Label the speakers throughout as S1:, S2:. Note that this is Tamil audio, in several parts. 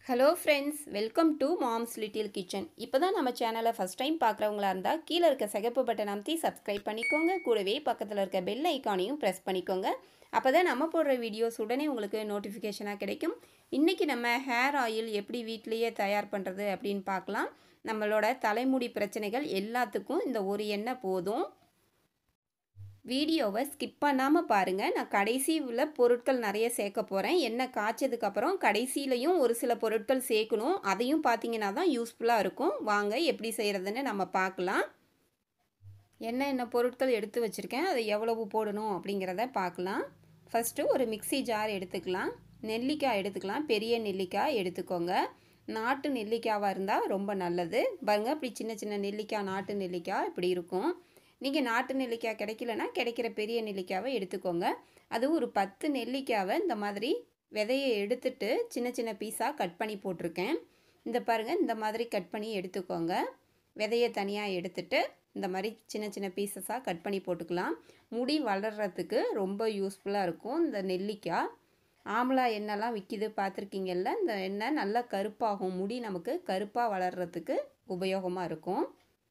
S1: hello friends welcome to Mom's Little Kitchen இப்போ தான் நம்ம சேனலை ஃபஸ்ட் டைம் பார்க்குறவங்களா இருந்தால் கீழே இருக்க சிகப்பு பட்டன் அமைத்தி சப்ஸ்கிரைப் பண்ணிக்கோங்க கூடவே பக்கத்தில் இருக்க பெல் ஐக்கானையும் ப்ரெஸ் பண்ணிக்கோங்க அப்போ தான் நம்ம போடுற வீடியோஸ் உடனே உங்களுக்கு நோட்டிஃபிகேஷனாக கிடைக்கும் இன்றைக்கி நம்ம ஹேர் ஆயில் எப்படி வீட்லேயே தயார் பண்ணுறது அப்படின்னு பார்க்கலாம் நம்மளோட தலைமுடி பிரச்சனைகள் எல்லாத்துக்கும் இந்த ஒரு எண்ணெய் போதும் வீடியோவை ஸ்கிப் பண்ணாமல் பாருங்கள் நான் கடைசியில் பொருட்கள் நிறைய சேர்க்க போகிறேன் எண்ணெய் காய்ச்சதுக்கப்புறம் கடைசியிலையும் ஒரு சில பொருட்கள் சேர்க்கணும் அதையும் பார்த்தீங்கன்னா தான் யூஸ்ஃபுல்லாக இருக்கும் வாங்க எப்படி செய்கிறதுன்னு நம்ம பார்க்கலாம் என்ன என்ன பொருட்கள் எடுத்து வச்சுருக்கேன் அதை எவ்வளவு போடணும் அப்படிங்கிறத பார்க்கலாம் ஃபஸ்ட்டு ஒரு மிக்சி ஜார் எடுத்துக்கலாம் நெல்லிக்காய் எடுத்துக்கலாம் பெரிய நெல்லிக்காய் எடுத்துக்கோங்க நாட்டு நெல்லிக்காவாக இருந்தால் ரொம்ப நல்லது பாருங்கள் இப்படி சின்ன சின்ன நெல்லிக்காய் நாட்டு நெல்லிக்காய் இப்படி இருக்கும் நீங்கள் நாட்டு நெல்லிக்காய் கிடைக்கலனா கிடைக்கிற பெரிய நெல்லிக்காவை எடுத்துக்கோங்க அது ஒரு பத்து நெல்லிக்காவை இந்த மாதிரி விதையை எடுத்துட்டு சின்ன சின்ன பீஸாக கட் பண்ணி போட்டிருக்கேன் இந்த பாருங்கள் இந்த மாதிரி கட் பண்ணி எடுத்துக்கோங்க விதையை தனியாக எடுத்துட்டு இந்த மாதிரி சின்ன சின்ன பீசஸாக கட் பண்ணி போட்டுக்கலாம் முடி வளர்கிறதுக்கு ரொம்ப யூஸ்ஃபுல்லாக இருக்கும் இந்த நெல்லிக்காய் ஆம்லா எண்ணெய்லாம் விற்கிது பார்த்துருக்கீங்கல்ல இந்த எண்ணெய் நல்லா கருப்பாகும் முடி நமக்கு கருப்பாக வளர்கிறதுக்கு உபயோகமாக இருக்கும்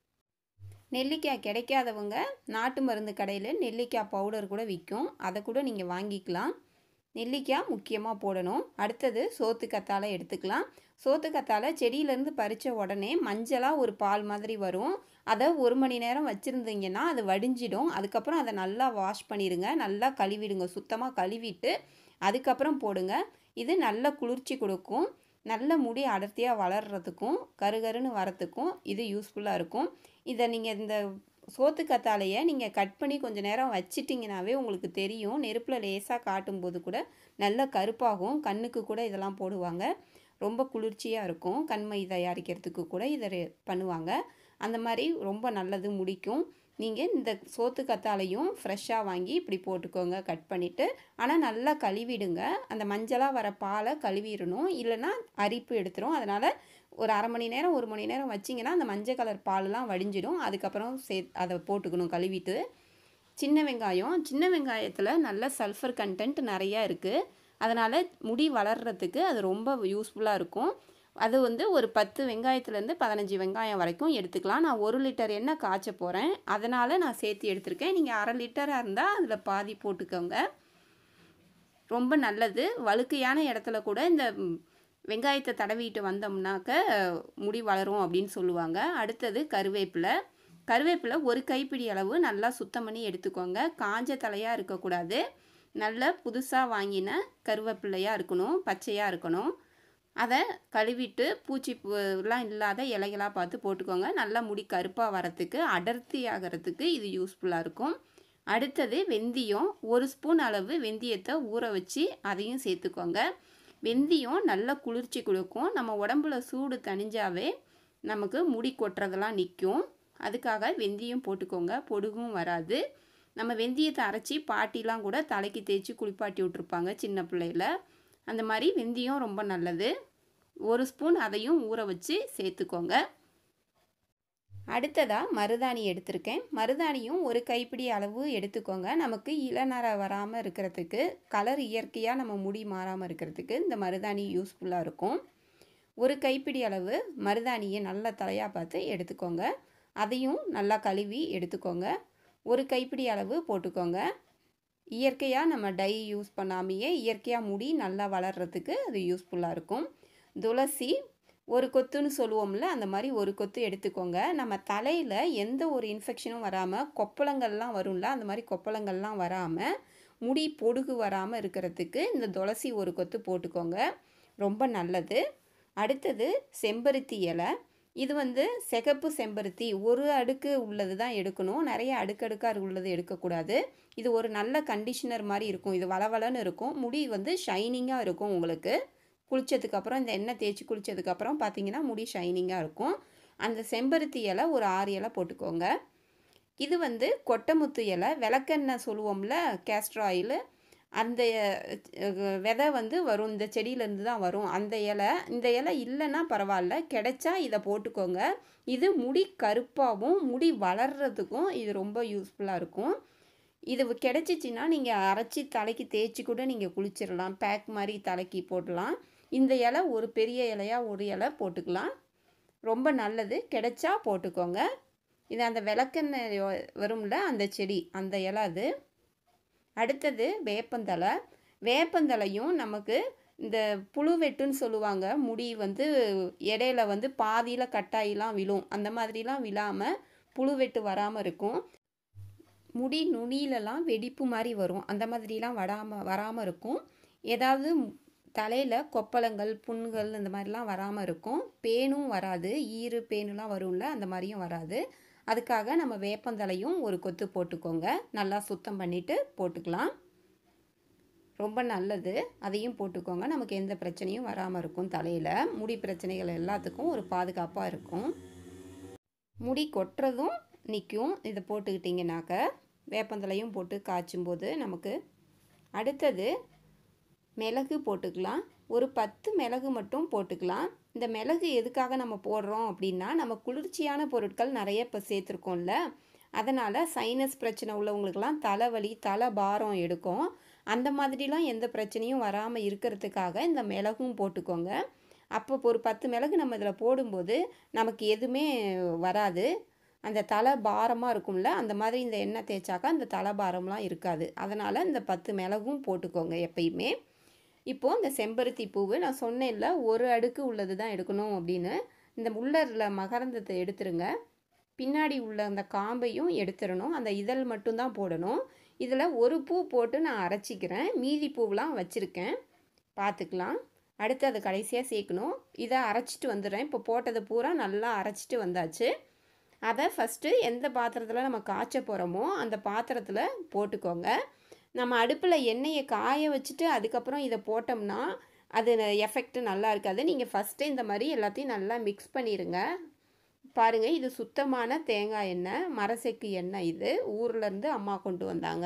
S1: நெல்லிக்காய் கிடைக்காதவங்க நாட்டு மருந்து கடையில் நெல்லிக்காய் பவுடர் கூட விற்கும் அதை கூட நீங்கள் வாங்கிக்கலாம் நெல்லிக்காய் முக்கியமாக போடணும் அடுத்தது சோத்து கத்தாழை எடுத்துக்கலாம் சோத்து கத்தாழை செடியிலேருந்து பறித்த உடனே மஞ்சளாக ஒரு பால் மாதிரி வரும் அதை ஒரு மணி நேரம் வச்சுருந்தீங்கன்னா அது வடிஞ்சிடும் அதுக்கப்புறம் அதை நல்லா வாஷ் பண்ணிடுங்க நல்லா கழுவிடுங்க சுத்தமாக கழுவிட்டு அதுக்கப்புறம் போடுங்க இது நல்ல குளிர்ச்சி கொடுக்கும் நல்ல முடி அடர்த்தியாக வளர்கிறதுக்கும் கருகருன்னு வரத்துக்கும் இது யூஸ்ஃபுல்லாக இருக்கும் இதை நீங்கள் இந்த சோத்து கத்தாழையை நீங்கள் கட் பண்ணி கொஞ்சம் நேரம் வச்சிட்டிங்கனாவே உங்களுக்கு தெரியும் நெருப்பில் லேசாக காட்டும்போது கூட நல்ல கருப்பாகும் கண்ணுக்கு கூட இதெல்லாம் போடுவாங்க ரொம்ப குளிர்ச்சியாக இருக்கும் கண்மை தயாரிக்கிறதுக்கு கூட இதை பண்ணுவாங்க அந்த மாதிரி ரொம்ப நல்லது முடிக்கும் நீங்கள் இந்த சோத்து கத்தாலையும் ஃப்ரெஷ்ஷாக வாங்கி இப்படி போட்டுக்கோங்க கட் பண்ணிவிட்டு ஆனால் நல்லா கழுவிடுங்க அந்த மஞ்சளாக வர பாலை கழுவிடணும் இல்லைன்னா அரிப்பு எடுத்துரும் அதனால் ஒரு அரை மணி நேரம் ஒரு மணி நேரம் வச்சிங்கன்னா அந்த மஞ்சள் கலர் பாலெலாம் வடிஞ்சிடும் அதுக்கப்புறம் சே அதை போட்டுக்கணும் கழுவிட்டு சின்ன வெங்காயம் சின்ன வெங்காயத்தில் நல்ல சல்ஃபர் கண்டென்ட் நிறையா இருக்குது அதனால் முடி வளர்கிறதுக்கு அது ரொம்ப யூஸ்ஃபுல்லாக இருக்கும் அது வந்து ஒரு பத்து வெங்காயத்துலேருந்து பதினஞ்சு வெங்காயம் வரைக்கும் எடுத்துக்கலாம் நான் ஒரு லிட்டர் எண்ணெய் காய்ச்ச போகிறேன் அதனால் நான் சேர்த்து எடுத்திருக்கேன் நீங்கள் அரை லிட்டராக இருந்தால் அதில் பாதி போட்டுக்கோங்க ரொம்ப நல்லது வழுக்கையான இடத்துல கூட இந்த வெங்காயத்தை தடவிட்டு வந்தோம்னாக்க முடி வளரும் அப்படின்னு சொல்லுவாங்க அடுத்தது கருவேப்பிலை கருவேப்பிலை ஒரு கைப்பிடி அளவு நல்லா சுத்தம் பண்ணி எடுத்துக்கோங்க காஞ்ச தலையாக இருக்கக்கூடாது நல்ல புதுசாக வாங்கின கருவேப்பிலையாக இருக்கணும் பச்சையாக இருக்கணும் அதை கழுவிட்டு பூச்சி எல்லாம் இல்லாத இலைகளாக பார்த்து போட்டுக்கோங்க நல்லா முடி கருப்பாக வரத்துக்கு அடர்த்தி ஆகிறதுக்கு இது யூஸ்ஃபுல்லாக இருக்கும் அடுத்தது வெந்தயம் ஒரு ஸ்பூன் அளவு வெந்தயத்தை ஊற வச்சு அதையும் சேர்த்துக்கோங்க வெந்தயம் நல்ல குளிர்ச்சி கொடுக்கும் நம்ம உடம்புல சூடு தணிஞ்சாவே நமக்கு முடி கொட்டுறதெல்லாம் நிற்கும் அதுக்காக வெந்தயம் போட்டுக்கோங்க பொடுகும் வராது நம்ம வெந்தயத்தை அரைச்சி பாட்டிலாம் கூட தலைக்கு தேய்ச்சி குளிப்பாட்டி விட்ருப்பாங்க சின்ன பிள்ளையில அந்த மாதிரி வெந்தயம் ரொம்ப நல்லது ஒரு ஸ்பூன் அதையும் ஊற வச்சு சேர்த்துக்கோங்க அடுத்ததாக மருதாணி எடுத்திருக்கேன் மருதாணியும் ஒரு கைப்பிடி அளவு எடுத்துக்கோங்க நமக்கு இளநர வராமல் இருக்கிறதுக்கு கலர் இயற்கையாக நம்ம முடி மாறாமல் இருக்கிறதுக்கு இந்த மருதாணி யூஸ்ஃபுல்லாக இருக்கும் ஒரு கைப்பிடி அளவு மருதாணியை நல்லா தலையாக பார்த்து எடுத்துக்கோங்க அதையும் நல்லா கழுவி எடுத்துக்கோங்க ஒரு கைப்பிடி அளவு போட்டுக்கோங்க இயற்கையாக நம்ம டை யூஸ் பண்ணாமையே இயற்கையாக முடி நல்லா வளர்கிறதுக்கு அது யூஸ்ஃபுல்லாக இருக்கும் துளசி ஒரு கொத்துன்னு சொல்லுவோம்ல அந்த மாதிரி ஒரு கொத்து எடுத்துக்கோங்க நம்ம தலையில் எந்த ஒரு இன்ஃபெக்ஷனும் வராமல் கொப்பளங்கள்லாம் வரும்ல அந்த மாதிரி கொப்பளங்கள்லாம் வராமல் முடி பொடுகு வராமல் இருக்கிறதுக்கு இந்த துளசி ஒரு கொத்து போட்டுக்கோங்க ரொம்ப நல்லது அடுத்தது செம்பருத்தி இலை இது வந்து சிகப்பு செம்பருத்தி ஒரு அடுக்கு உள்ளது தான் எடுக்கணும் நிறைய அடுக்கடுக்காக உள்ளது எடுக்கக்கூடாது இது ஒரு நல்ல கண்டிஷனர் மாதிரி இருக்கும் இது வளவலன்னு இருக்கும் முடி வந்து ஷைனிங்காக இருக்கும் உங்களுக்கு குளித்ததுக்கப்புறம் இந்த எண்ணெய் தேய்ச்சி குளித்ததுக்கப்புறம் பார்த்தீங்கன்னா முடி ஷைனிங்காக இருக்கும் அந்த செம்பருத்தி இலை ஒரு ஆறு இலை போட்டுக்கோங்க இது வந்து கொட்டமுத்து இலை விளக்கெண்ணெய் சொல்லுவோம்ல கேஸ்ட்ர் ஆயில் அந்த விதை வந்து வரும் இந்த செடியிலேருந்து தான் வரும் அந்த இலை இந்த இலை இல்லைன்னா பரவாயில்ல கிடைச்சா இதை போட்டுக்கோங்க இது முடி கருப்பாகவும் முடி வளர்கிறதுக்கும் இது ரொம்ப யூஸ்ஃபுல்லாக இருக்கும் இது கிடச்சிச்சின்னா நீங்கள் அரைச்சி தலைக்கு தேய்ச்சி கூட நீங்கள் குளிச்சிடலாம் பேக் மாதிரி தலைக்கு போடலாம் இந்த இலை ஒரு பெரிய இலையாக ஒரு இலை போட்டுக்கலாம் ரொம்ப நல்லது கிடைச்சா போட்டுக்கோங்க இது அந்த விளக்கெண்ணெய் வரும்ல அந்த செடி அந்த இலை அது அடுத்தது வேப்பந்தலை வேப்பந்தலையும் நமக்கு இந்த புழு வெட்டுன்னு சொல்லுவாங்க முடி வந்து இடையில வந்து பாதியில் கட்டாயிலாம் விழும் அந்த மாதிரிலாம் விழாமல் புழு வெட்டு வராமல் இருக்கும் முடி நுனியிலலாம் வெடிப்பு மாதிரி வரும் அந்த மாதிரிலாம் வராமல் வராமல் இருக்கும் ஏதாவது தலையில் கொப்பளங்கள் புண்கள் இந்த மாதிரிலாம் வராமல் இருக்கும் பேனும் வராது ஈறு பேனுலாம் வரும்ல அந்த மாதிரியும் வராது அதுக்காக நம்ம வேப்பந்தலையும் ஒரு கொத்து போட்டுக்கோங்க நல்லா சுத்தம் பண்ணிவிட்டு போட்டுக்கலாம் ரொம்ப நல்லது அதையும் போட்டுக்கோங்க நமக்கு எந்த பிரச்சனையும் வராமல் இருக்கும் தலையில் முடி பிரச்சனைகள் எல்லாத்துக்கும் ஒரு பாதுகாப்பாக இருக்கும் முடி கொட்டுறதும் நிற்கும் இதை போட்டுக்கிட்டிங்கனாக்க வேப்பந்தலையும் போட்டு காய்ச்சும் போது நமக்கு அடுத்தது மிளகு போட்டுக்கலாம் ஒரு பத்து மிளகு மட்டும் போட்டுக்கலாம் இந்த மிளகு எதுக்காக நம்ம போடுறோம் அப்படின்னா நம்ம குளிர்ச்சியான பொருட்கள் நிறைய இப்போ சேர்த்துருக்கோம்ல அதனால் சைனஸ் பிரச்சனை உள்ளவங்களுக்கெல்லாம் தலைவலி தலை பாரம் எடுக்கும் அந்த மாதிரிலாம் எந்த பிரச்சனையும் வராமல் இருக்கிறதுக்காக இந்த மிளகும் போட்டுக்கோங்க அப்போ ஒரு பத்து மிளகு நம்ம இதில் போடும்போது நமக்கு எதுவுமே வராது அந்த தலை பாரமாக இருக்கும்ல அந்த மாதிரி இந்த எண்ணெய் தேய்ச்சாக்கா அந்த தலை பாரம்லாம் இருக்காது அதனால் இந்த பத்து மிளகும் போட்டுக்கோங்க எப்பயுமே இப்போது இந்த செம்பருத்தி பூவு நான் சொன்னேன்ல ஒரு அடுக்கு உள்ளது தான் எடுக்கணும் அப்படின்னு இந்த உள்ளரில் மகரந்தத்தை எடுத்துருங்க பின்னாடி உள்ள அந்த காம்பையும் எடுத்துடணும் அந்த இதழ் மட்டும்தான் போடணும் இதில் ஒரு பூ போட்டு நான் அரைச்சிக்கிறேன் மீதி பூவெலாம் வச்சுருக்கேன் பார்த்துக்கலாம் அடுத்து அதை கடைசியாக சேர்க்கணும் இதை அரைச்சிட்டு வந்துடுறேன் இப்போ போட்டது பூரா நல்லா அரைச்சிட்டு வந்தாச்சு அதை ஃபஸ்ட்டு எந்த பாத்திரத்தில் நம்ம காய்ச்ச போகிறோமோ அந்த பாத்திரத்தில் போட்டுக்கோங்க நம்ம அடுப்பில் எண்ணெயை காய வச்சுட்டு அதுக்கப்புறம் இதை போட்டோம்னா அது எஃபெக்ட் நல்லா இருக்காது நீங்கள் ஃபஸ்ட்டு இந்த மாதிரி எல்லாத்தையும் நல்லா மிக்ஸ் பண்ணிடுங்க பாருங்கள் இது சுத்தமான தேங்காய் எண்ணெய் மரசெக்கு எண்ணெய் இது ஊர்லேருந்து அம்மா கொண்டு வந்தாங்க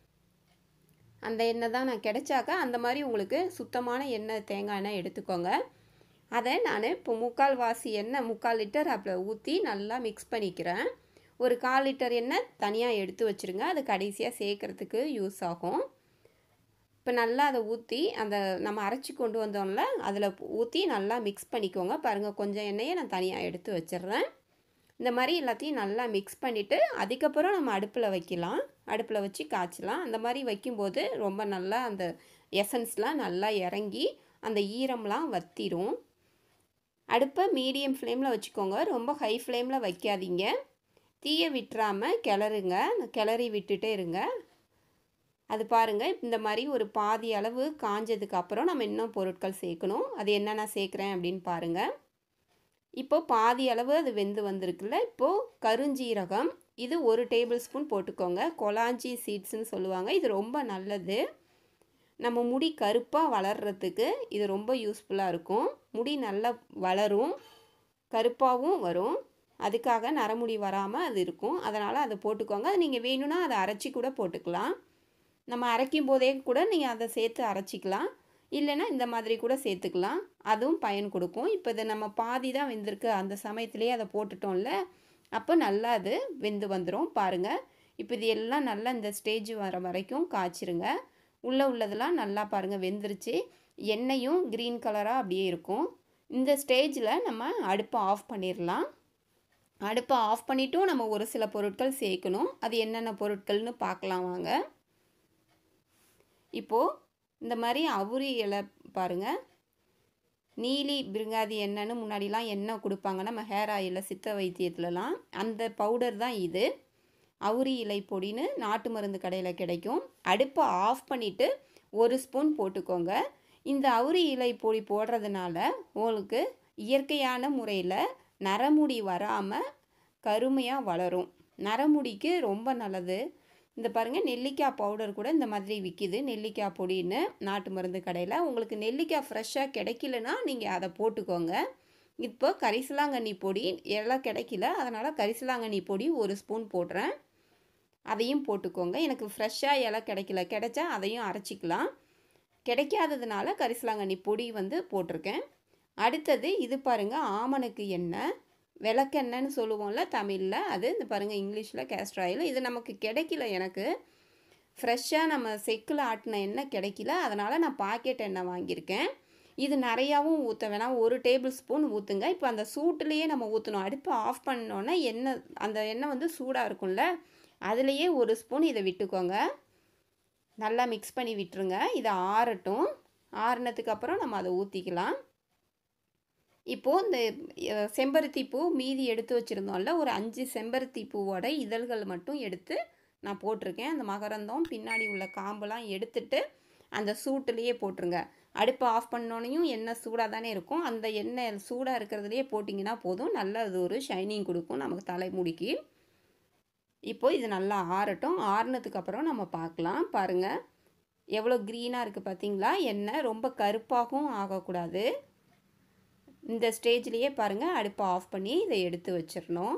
S1: அந்த எண்ணெய் தான் நான் கிடைச்சாக்கா அந்த மாதிரி உங்களுக்கு சுத்தமான எண்ணெய் தேங்காய் எண்ணெய் எடுத்துக்கோங்க அதை நான் இப்போ முக்கால் வாசி எண்ணெய் முக்கால் லிட்டர் அதில் ஊற்றி நல்லா மிக்ஸ் பண்ணிக்கிறேன் ஒரு கால் லிட்டர் எண்ணெய் தனியாக எடுத்து வச்சுருங்க அது கடைசியாக சேர்க்குறதுக்கு யூஸ் ஆகும் இப்போ நல்லா அதை ஊற்றி அந்த நம்ம அரைச்சி கொண்டு வந்தோம்ல அதில் ஊற்றி நல்லா மிக்ஸ் பண்ணிக்கோங்க பாருங்கள் கொஞ்சம் எண்ணெயை நான் தனியாக எடுத்து வச்சிடுறேன் இந்த மாதிரி எல்லாத்தையும் நல்லா மிக்ஸ் பண்ணிவிட்டு அதுக்கப்புறம் நம்ம அடுப்பில் வைக்கலாம் அடுப்பில் வச்சு காய்ச்சலாம் அந்த மாதிரி வைக்கும்போது ரொம்ப நல்லா அந்த எசன்ஸ்லாம் நல்லா இறங்கி அந்த ஈரம்லாம் வத்திரும் அடுப்பை மீடியம் ஃப்ளேமில் வச்சுக்கோங்க ரொம்ப ஹை ஃப்ளேமில் வைக்காதீங்க தீயை விட்டுறாமல் கிளறுங்க கிளறி விட்டுட்டே இருங்க அது பாருங்கள் இந்த மாதிரி ஒரு பாதி அளவு காஞ்சதுக்கு அப்புறம் நம்ம இன்னும் பொருட்கள் சேர்க்கணும் அது என்னென்ன சேர்க்குறேன் அப்படின்னு பாருங்கள் இப்போது பாதி அளவு அது வெந்து வந்திருக்குல்ல இப்போது கருஞ்சீரகம் இது ஒரு டேபிள் ஸ்பூன் போட்டுக்கோங்க கொலாஞ்சி சீட்ஸ்னு சொல்லுவாங்க இது ரொம்ப நல்லது நம்ம முடி கருப்பாக வளர்கிறதுக்கு இது ரொம்ப யூஸ்ஃபுல்லாக இருக்கும் முடி நல்லா வளரும் கருப்பாகவும் வரும் அதுக்காக நரமுடி வராமல் அது இருக்கும் அதனால் அதை போட்டுக்கோங்க அது நீங்கள் வேணும்னா அதை அரைச்சி கூட போட்டுக்கலாம் நம்ம அரைக்கும் போதே கூட நீங்கள் அதை சேர்த்து அரைச்சிக்கலாம் இல்லைன்னா இந்த மாதிரி கூட சேர்த்துக்கலாம் அதுவும் பயன் கொடுக்கும் இப்போ இதை நம்ம பாதி தான் வெந்திருக்கு அந்த சமயத்துலேயே அதை போட்டுட்டோம்ல அப்போ நல்லா அது வெந்து வந்துடும் பாருங்கள் இப்போ இது எல்லாம் நல்லா இந்த ஸ்டேஜ் வர வரைக்கும் காய்ச்சிருங்க உள்ளே உள்ளதெல்லாம் நல்லா பாருங்கள் வெந்துருச்சு எண்ணெயும் க்ரீன் கலராக அப்படியே இருக்கும் இந்த ஸ்டேஜில் நம்ம அடுப்பை ஆஃப் பண்ணிடலாம் அடுப்பை ஆஃப் பண்ணிவிட்டும் நம்ம ஒரு சில பொருட்கள் சேர்க்கணும் அது என்னென்ன பொருட்கள்னு பார்க்கலாம் வாங்க இப்போது இந்த மாதிரி அவுரி இலை பாருங்கள் நீலி பிருங்காதி எண்ணெய்னு முன்னாடிலாம் எண்ணெய் கொடுப்பாங்க நம்ம ஹேர் ஆயிலில் சித்த வைத்தியத்துலலாம் அந்த பவுடர் தான் இது அவுரி இலை பொடின்னு நாட்டு மருந்து கடையில் கிடைக்கும் அடுப்பை ஆஃப் பண்ணிவிட்டு ஒரு ஸ்பூன் போட்டுக்கோங்க இந்த அவுரி இலை பொடி போடுறதுனால உங்களுக்கு இயற்கையான முறையில் நரமுடி வராமல் கருமையாக வளரும் நரமுடிக்கு ரொம்ப நல்லது இந்த பாருங்கள் நெல்லிக்காய் பவுடர் கூட இந்த மாதிரி விற்கிது நெல்லிக்காய் பொடின்னு நாட்டு மருந்து கடையில் உங்களுக்கு நெல்லிக்காய் ஃப்ரெஷ்ஷாக கிடைக்கலனா நீங்கள் அதை போட்டுக்கோங்க இப்போ கரிசலாங்கண்ணி பொடி எல்லாம் கிடைக்கல அதனால் கரிசலாங்கண்ணி பொடி ஒரு ஸ்பூன் போடுறேன் அதையும் போட்டுக்கோங்க எனக்கு ஃப்ரெஷ்ஷாக இலை கிடைக்கல கிடைச்சா அதையும் அரைச்சிக்கலாம் கிடைக்காததுனால கரிசலாங்கண்ணி பொடி வந்து போட்டிருக்கேன் அடுத்தது இது பாருங்கள் ஆமணக்கு எண்ணெய் விளக்கெண்ணெய்னு சொல்லுவோம்ல தமிழில் அது இந்த பாருங்கள் இங்கிலீஷில் கேஸ்டர் ஆயில் இது நமக்கு கிடைக்கல எனக்கு ஃப்ரெஷ்ஷாக நம்ம செக்கில் ஆட்டின எண்ணெய் கிடைக்கல அதனால் நான் பாக்கெட் எண்ணெய் வாங்கியிருக்கேன் இது நிறையாவும் ஊற்ற வேணாம் ஒரு டேபிள் ஸ்பூன் ஊற்றுங்க இப்போ அந்த சூட்டுலேயே நம்ம ஊற்றணும் அடுப்பை ஆஃப் பண்ணோன்னே எண்ணெய் அந்த எண்ணெய் வந்து சூடாக இருக்கும்ல அதுலேயே ஒரு ஸ்பூன் இதை விட்டுக்கோங்க நல்லா மிக்ஸ் பண்ணி விட்டுருங்க இதை ஆறட்டும் ஆறுனதுக்கு அப்புறம் நம்ம அதை ஊற்றிக்கலாம் இப்போது இந்த அஹ், செம்பருத்தி பூ மீதி எடுத்து வச்சுருந்தோம்ல ஒரு அஞ்சு செம்பருத்தி பூவோட இதழ்கள் மட்டும் எடுத்து நான் போட்டிருக்கேன் அந்த மகரந்தம் பின்னாடி உள்ள காம்பெல்லாம் எடுத்துட்டு அந்த சூட்டுலேயே போட்டுருங்க அடுப்பை ஆஃப் பண்ணோன்னையும் எண்ணெய் சூடாக தானே இருக்கும் அந்த எண்ணெய் சூடாக இருக்கிறதுலையே போட்டிங்கன்னா போதும் நல்ல அது ஒரு ஷைனிங் கொடுக்கும் நமக்கு தலைமுடிக்கு இப்போ இது நல்லா ஆறட்டும் ஆறுனதுக்கு அப்புறம் நம்ம பார்க்கலாம் பாருங்கள் எவ்வளோ க்ரீனாக இருக்குது பார்த்தீங்களா எண்ணெய் ரொம்ப கருப்பாகவும் ஆகக்கூடாது இந்த ஸ்டேஜ்லேயே பாருங்கள் அடுப்பை ஆஃப் பண்ணி இதை எடுத்து வச்சிடணும்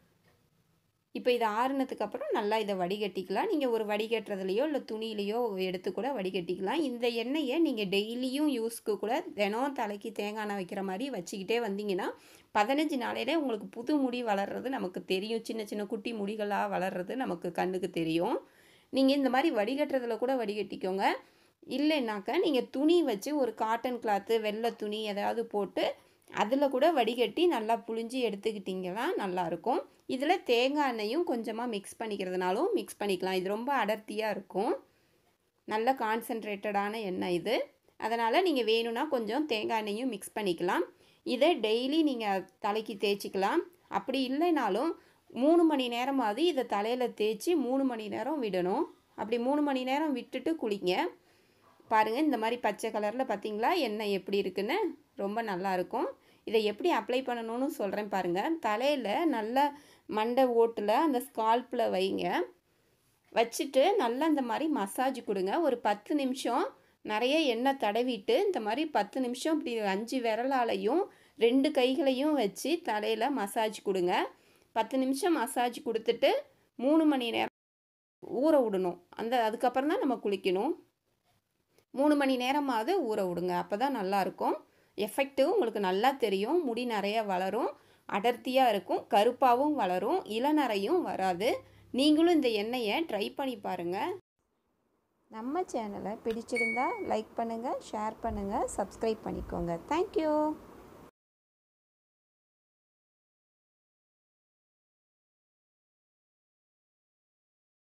S1: இப்போ இதை ஆறுனதுக்கு அப்புறம் நல்லா இதை வடிகட்டிக்கலாம் நீங்கள் ஒரு வடிகட்டுறதுலையோ இல்லை துணியிலையோ எடுத்து கூட வடிகட்டிக்கலாம் இந்த எண்ணெயை நீங்கள் டெய்லியும் யூஸ்க்கு கூட தினம் தலைக்கு தேங்காய் எண்ணெய் வைக்கிற மாதிரி வச்சுக்கிட்டே வந்தீங்கன்னா பதினஞ்சு நாளையிலே உங்களுக்கு புது முடி வளர்றது நமக்கு தெரியும் சின்ன சின்ன குட்டி முடிகளாக வளர்றது நமக்கு கண்ணுக்கு தெரியும் நீங்கள் இந்த மாதிரி வடிகட்டுறதுல கூட வடிகட்டிக்கோங்க இல்லைன்னாக்கா நீங்கள் துணி வச்சு ஒரு காட்டன் கிளாத்து வெள்ளை துணி எதாவது போட்டு அதில் கூட வடிகட்டி நல்லா புழிஞ்சு எடுத்துக்கிட்டிங்கன்னா நல்லாயிருக்கும் இதில் தேங்காய் எண்ணெயும் கொஞ்சமாக மிக்ஸ் பண்ணிக்கிறதுனாலும் மிக்ஸ் பண்ணிக்கலாம் இது ரொம்ப அடர்த்தியாக இருக்கும் நல்ல கான்சென்ட்ரேட்டடான எண்ணெய் இது அதனால் நீங்கள் வேணும்னா கொஞ்சம் தேங்காய் எண்ணெயும் மிக்ஸ் பண்ணிக்கலாம் இதை டெய்லி நீங்கள் தலைக்கு தேய்ச்சிக்கலாம் அப்படி இல்லைனாலும் மூணு மணி நேரமாவது இதை தலையில் தேய்ச்சி மூணு மணி நேரம் விடணும் அப்படி மூணு மணி நேரம் விட்டுட்டு குளிங்க பாருங்கள் இந்த மாதிரி பச்சை கலரில் பார்த்தீங்களா எண்ணெய் எப்படி இருக்குன்னு ரொம்ப நல்லா இருக்கும் இதை எப்படி அப்ளை பண்ணணும்னு சொல்கிறேன் பாருங்கள் தலையில் நல்ல மண்டை ஓட்டில் அந்த ஸ்கால்ப்பில் வைங்க வச்சுட்டு நல்லா இந்த மாதிரி மசாஜ் கொடுங்க ஒரு பத்து நிமிஷம் நிறைய எண்ணெய் தடவிட்டு இந்த மாதிரி பத்து நிமிஷம் இப்படி அஞ்சு விரலாலையும் ரெண்டு கைகளையும் வச்சு தலையில் மசாஜ் கொடுங்க பத்து நிமிஷம் மசாஜ் கொடுத்துட்டு மூணு மணி நேரம் ஊற விடணும் அந்த அதுக்கப்புறம் தான் நம்ம குளிக்கணும் மூணு மணி நேரமாவது ஊற விடுங்க அப்போ தான் நல்லாயிருக்கும் எஃபெக்ட்டு உங்களுக்கு நல்லா தெரியும் முடி நிறைய வளரும் அடர்த்தியாக இருக்கும் கருப்பாகவும் வளரும் இளநரையும் வராது நீங்களும் இந்த எண்ணெயை ட்ரை பண்ணி பாருங்கள் நம்ம சேனலை பிடிச்சிருந்தா லைக் பண்ணுங்கள் ஷேர் பண்ணுங்கள் சப்ஸ்கிரைப் பண்ணிக்கோங்க தேங்க்யூ